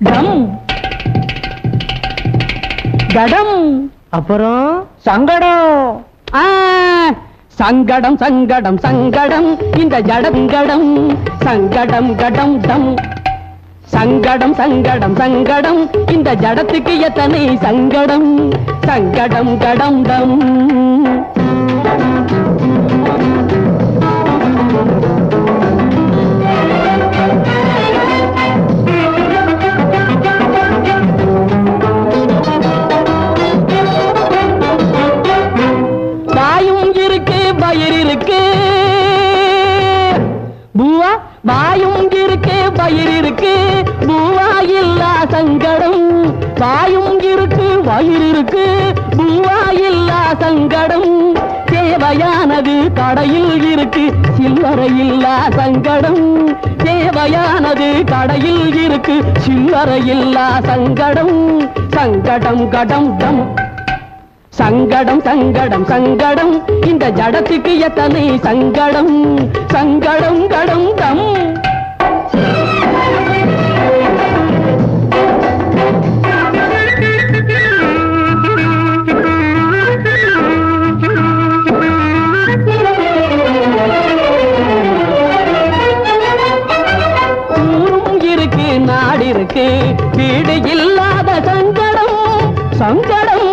டம் கடம் அப்புறம் சங்கடம் ஆ, சங்கடம் சங்கடம் சங்கடம் இந்த ஜடங்கடம் சங்கடம் கடம் டம் சங்கடம் சங்கடம் சங்கடம் இந்த ஜடத்துக்கு எத்தனை சங்கடம் சங்கடம் கடம் டம் வாயும் இருக்கு பயிர் இருக்கு பூவா வாயும் இருக்கு பயிர் இருக்கு பூவா இல்லா சங்கடம் வாயும் இருக்கு வயிறு இருக்கு பூவா இல்லா சங்கடம் தேவையானது கடையில் இருக்கு சில்லறை இல்லா சங்கடம் தேவையானது கடையில் இருக்கு சில்லறை இல்லா சங்கடம் சங்கடம் கடம் டம் சங்கடம் சங்கடம் சங்கடம் இந்த ஜடத்துக்கு எத்தனை சங்கடம் சங்கடம் கடம் டம் ஊரும் இருக்கு நாடு இருக்கு வீடு இல்லாத சங்கடம் சங்கடம்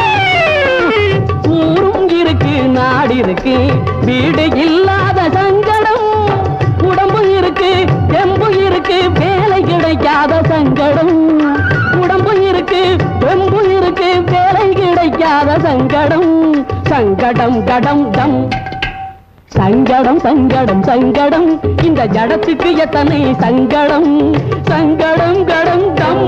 ஊரும் இருக்கு நாடு இருக்கு வீடு இல்லாத சங்கடம் உடம்பு இருக்கு தெம்பு இருக்கு வேலை கிடைக்காத சங்கடம் உடம்பு இருக்கு தெம்பு இருக்கு வேலை கிடைக்காத சங்கடம் சங்கடம் கடம் டம் சங்கடம் சங்கடம் சங்கடம் இந்த ஜடத்துக்கு எத்தனை சங்கடம் சங்கடம் கடம் டம்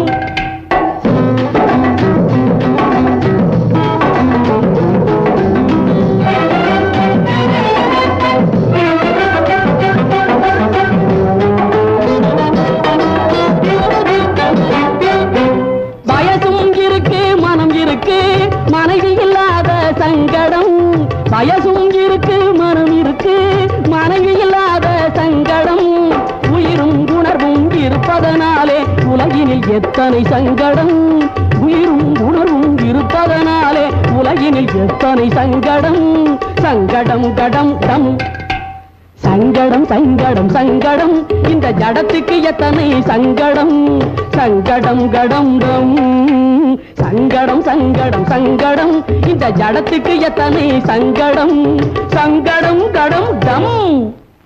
வயசும் இருக்கு மனம் இருக்கு மனைவி இல்லாத சங்கடம் வயசும் இருக்கு மனம் இருக்கு மனைவி இல்லாத சங்கடம் உயிரும் உணர்வும் இருப்பதனாலே உலகினில் எத்தனை சங்கடம் உயிரும் உணர்வும் இருப்பதனாலே உலகினில் எத்தனை சங்கடம் சங்கடம் கடம் டம் சங்கடம் சங்கடம் சங்கடம் இந்த ஜடத்துக்கு எத்தனை சங்கடம் சங்கடம் கடம் டம் சங்கடம் சங்கடம் சங்கடம் இந்த ஜடத்துக்கு எத்தனை சங்கடம் சங்கடம் கடம் டம்